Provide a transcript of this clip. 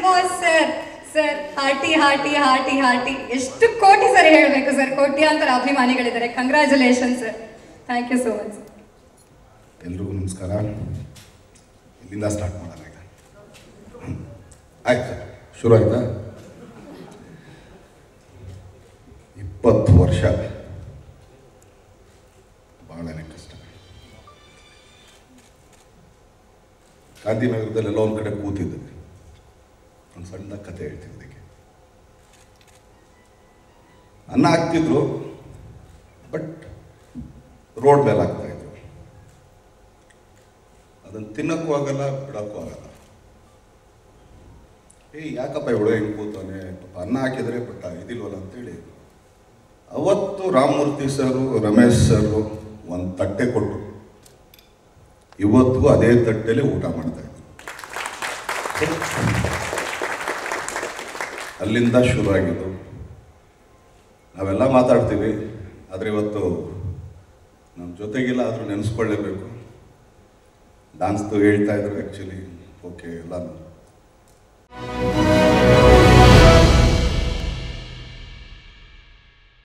Boss sir sir ಹಾರ್ಟಿ ಹಾರ್ಟಿ ಹಾರ್ಟಿ ಹಾರ್ಟಿ ಎಷ್ಟು ಕೋಟಿ ಸರಿ ಹೇಳಬೇಕು ಸರ್ ಕೋಟ್ಯಾಂತರ ಅಭಿಮಾನಿಗಳಿದ್ದಾರೆ congratulation sir thank you so much ಎಲ್ರಿಗೂ ನಮಸ್ಕಾರ ಇಲ್ಲಿಂದ ಸ್ಟಾರ್ಟ್ ಮಾಡೋಣ ಈಗ ಹ್ಮ್. ಆಯ್ತು ಶುರು ಆಯ್ತಾ ಇಪ್ಪತ್ತು ವರ್ಷ ಭಾಳನೇ ಕಷ್ಟ ಗಾಂಧಿನಗರದಲ್ಲಿ ಎಲ್ಲೋ ಒಂದು ಕಡೆ ಕೂತಿದ್ದೆ ಒಂದು ಸಣ್ಣ ಕತೆ ಹೇಳ್ತೀನಿ ಅದಕ್ಕೆ ಅನ್ನ ಹಾಕ್ತಿದ್ರು ಬಟ್ ರೋಡ್ ಮೇಲೆ ಹಾಕ್ತಾ ಇದ್ರು ಅದನ್ನು ತಿನ್ನಕ್ಕೂ ಆಗಲ್ಲ ಬಿಡಕ್ಕೂ ಆಗಲ್ಲ ಏ ಯಾಕಪ್ಪ ಇವಳು ಹೆಂಗೆ ಕೂತಾನೆ ಪಾಪ ಅನ್ನ ಹಾಕಿದರೆ ಬಟ್ ಇದಿಲ್ವಲ್ಲ ಅಂತೇಳಿ ಅವತ್ತು ರಾಮಮೂರ್ತಿ ಸರು ರಮೇಶ್ ಸರು ಒಂದು ತಟ್ಟೆ ಕೊಟ್ಟರು ಇವತ್ತಿಗೂ ಅದೇ ತಟ್ಟೆಲಿ ಊಟ ಮಾಡ್ತಾ ಇದ್ರು ಅಲ್ಲಿಂದ ಶುರು ಆಗಿದ್ದು ನಾವೆಲ್ಲ ಮಾತಾಡ್ತೀವಿ ಆದರೆ ಇವತ್ತು ನಮ್ಮ ಜೊತೆಗಿಲ್ಲ ಆದರೂ ನೆನೆಸ್ಕೊಳ್ಳೇಬೇಕು ಡಾನ್ಸ್ದು ಹೇಳ್ತಾ ಇದ್ರು ಆ್ಯಕ್ಚುಲಿ ಓಕೆ ಎಲ್ಲ